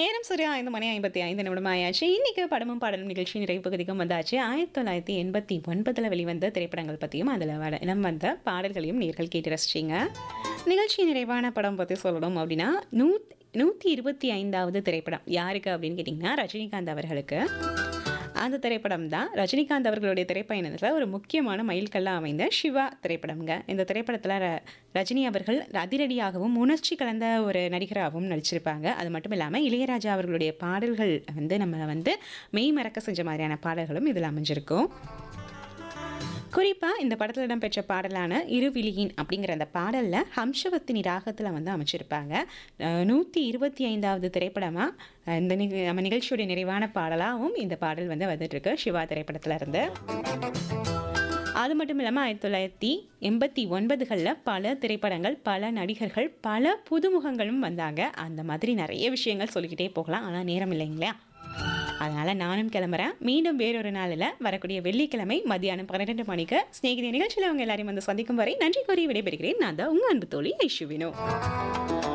நேரம் சரியா ஐந்து மணி ஐம்பத்தி ஐந்து நிமிடம் ஆயாச்சு இன்னைக்கு படமும் பாடலும் நிகழ்ச்சி நிறைவு பகுதிக்கும் வந்தாச்சு ஆயிரத்தி தொள்ளாயிரத்தி எண்பத்தி ஒன்பதில் வெளிவந்த திரைப்படங்கள் பற்றியும் அதில் வட இடம் வந்த பாடல்களையும் நேர்கள் கேட்டு ரசிச்சிங்க நிகழ்ச்சி நிறைவான படம் பற்றி சொல்லணும் அப்படின்னா நூத் நூற்றி இருபத்தி ஐந்தாவது திரைப்படம் யாருக்கு அப்படின்னு கேட்டிங்கன்னா ரஜினிகாந்த் அவர்களுக்கு அந்த திரைப்படம் தான் ரஜினிகாந்த் அவர்களுடைய திரைப்பயணத்தில் ஒரு முக்கியமான மைல்கல்லாக அமைந்த சிவா திரைப்படம்ங்க இந்த திரைப்படத்தில் ர ரஜினி அவர்கள் அதிரடியாகவும் உணர்ச்சி கலந்த ஒரு நடிகராகவும் நடிச்சிருப்பாங்க அது மட்டும் இல்லாமல் இளையராஜா அவர்களுடைய பாடல்கள் வந்து நம்ம வந்து மெய் மறக்க செஞ்ச மாதிரியான பாடல்களும் இதில் அமைஞ்சிருக்கும் குறிப்பாக இந்த படத்தில் இடம்பெற்ற பாடலான இருவிழியின் அப்படிங்கிற அந்த பாடலில் ஹம்சவத்தினி ராகத்தில் வந்து அமைச்சிருப்பாங்க நூற்றி இருபத்தி ஐந்தாவது திரைப்படமாக இந்த நிக நம்ம நிகழ்ச்சியுடைய நிறைவான பாடலாகவும் இந்த பாடல் வந்து வந்துட்டுருக்கு சிவா திரைப்படத்தில் இருந்து அது மட்டும் இல்லாமல் ஆயிரத்தி தொள்ளாயிரத்தி எண்பத்தி ஒன்பதுகளில் பல திரைப்படங்கள் பல நடிகர்கள் பல புதுமுகங்களும் வந்தாங்க அந்த மாதிரி நிறைய விஷயங்கள் சொல்லிக்கிட்டே போகலாம் ஆனால் நேரம் இல்லைங்களா அதனால் நானும் கிளம்புறேன் மீண்டும் வேறொரு நாளில் வரக்கூடிய வெள்ளிக்கிழமை மதியானம் பன்னிரெண்டு மணிக்கு ஸ்நேகிதி நிகழ்ச்சியில் அவங்க எல்லாரையும் வந்து சந்திக்கும் வரை நன்றி கூறி விடைபெறுகிறேன் நான் தான் உங்கள் அன்பு தோழி ஐஷுவினோ